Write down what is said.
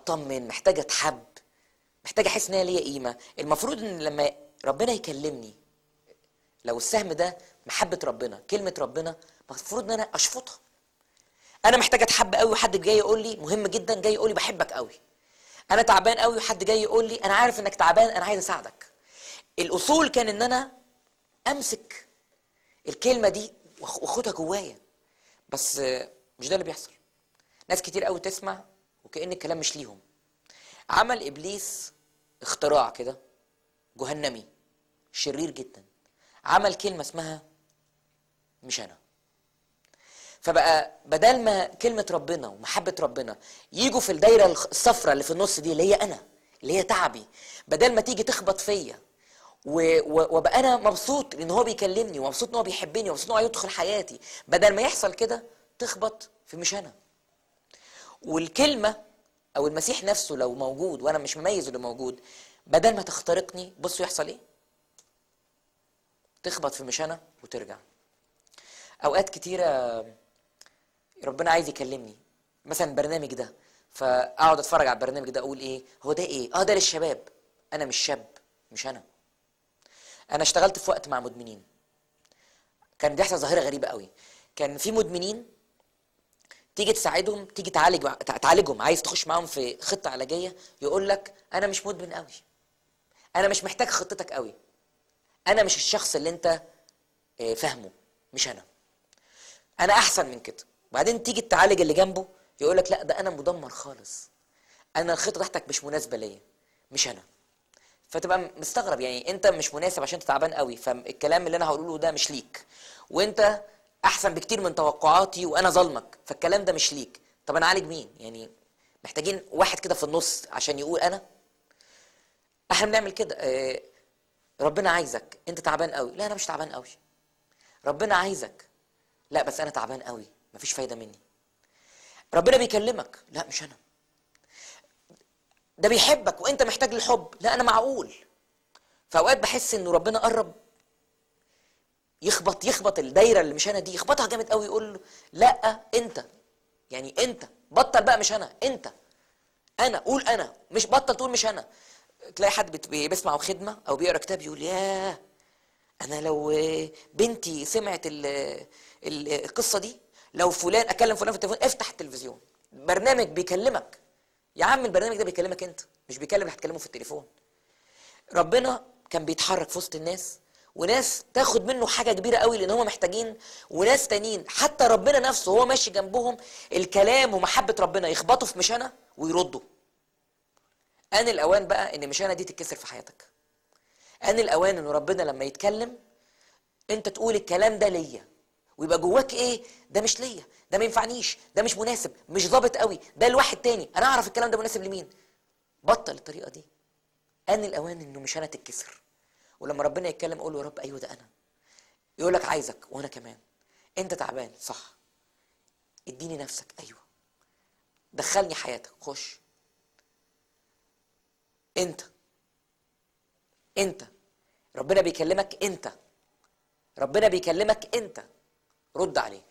اطمن محتاج اتحب محتاج احس ان انا ليا قيمه المفروض ان لما ربنا يكلمني لو السهم ده محبه ربنا كلمه ربنا المفروض ان انا اشفطها انا محتاج اتحب قوي وحد جاي يقول لي مهم جدا جاي يقول لي بحبك قوي انا تعبان قوي وحد جاي يقول لي انا عارف انك تعبان انا عايز اساعدك الاصول كان ان انا امسك الكلمه دي وأخ- واخدها جوايا بس آه، مش ده اللي بيحصل ناس كتير قوي تسمع وكأن الكلام مش ليهم عمل ابليس اختراع كده جهنمي شرير جدا عمل كلمه اسمها مش انا فبقى بدل ما كلمة ربنا ومحبة ربنا يجوا في الدايرة الخ- الصفراء اللي في النص دي اللي هي أنا اللي هي تعبي بدل ما تيجي تخبط فيا و- و- وابقى انا مبسوط ان هو بيكلمني ومبسوط ان هو بيحبني ومبسوط ان هو يدخل حياتي بدل ما يحصل كده تخبط في مش انا والكلمه او المسيح نفسه لو موجود وانا مش مميز انه موجود بدل ما تخترقني بصوا يحصل ايه تخبط في مش انا وترجع اوقات كتيره ربنا عايز يكلمني مثلا البرنامج ده فاقعد اتفرج على البرنامج ده اقول ايه هو ده ايه اه ده للشباب انا مش شاب مش انا انا اشتغلت في وقت مع مدمنين كان بيحصل ظاهره غريبه قوي كان في مدمنين تيجي تساعدهم تيجي تعالج تع- تعالجهم عايز تخش معاهم في خطه علاجيه يقول لك انا مش مدمن قوي انا مش محتاج خطتك قوي انا مش الشخص اللي انت آه، فاهمه مش انا انا احسن من كده وبعدين تيجي تعالج اللي جنبه يقول لك لا ده انا مدمر خالص انا الخطه بتاعتك مش مناسبه ليا مش انا فتبقى مستغرب يعني انت مش مناسب عشان انت تعبان قوي فالكلام اللي انا هقوله ده مش ليك وانت احسن بكتير من توقعاتي وانا ظلمك فالكلام ده مش ليك طب انا اعالج مين يعني محتاجين واحد كده في النص عشان يقول انا احنا بنعمل كده اه ربنا عايزك انت تعبان قوي لا انا مش تعبان قوي ربنا عايزك لا بس انا تعبان قوي مفيش فايده مني ربنا بيكلمك لا مش انا ده بيحبك وانت محتاج للحب لا انا معقول فاوقات بحس انه ربنا قرب يخبط يخبط الدايره اللي مش انا دي يخبطها جامد قوي يقول له لا انت يعني انت بطل بقى مش انا انت انا قول انا مش بطل تقول مش انا تلاقي حد بت- بيسمع خدمه او بيقرا كتاب يقول ياه انا لو بنتي سمعت ال ال القصه دي لو فلان اكلم فلان في التليفون افتح التلفزيون برنامج بيكلمك يا عم البرنامج ده بيكلمك انت مش بيكلم اللي هتكلمه في التليفون ربنا كان بيتحرك في وسط الناس وناس تاخد منه حاجه كبيره قوي لان هم محتاجين وناس تانيين حتى ربنا نفسه وهو ماشي جنبهم الكلام ومحبه ربنا يخبطوا في مشانه ويردوا ان الاوان بقى ان مشانه دي تتكسر في حياتك ان الاوان ان ربنا لما يتكلم انت تقول الكلام ده ليا ويبقى جواك ايه ده مش ليا ده ما ينفعنيش ده مش مناسب مش ظابط قوي ده لواحد تاني انا اعرف الكلام ده مناسب لمين بطل الطريقه دي ان الاوان انه مش انا تتكسر ولما ربنا يتكلم اقول له يا رب ايوه ده انا يقول لك عايزك وانا كمان انت تعبان صح اديني نفسك ايوه دخلني حياتك خش انت انت ربنا بيكلمك انت ربنا بيكلمك انت رد عليه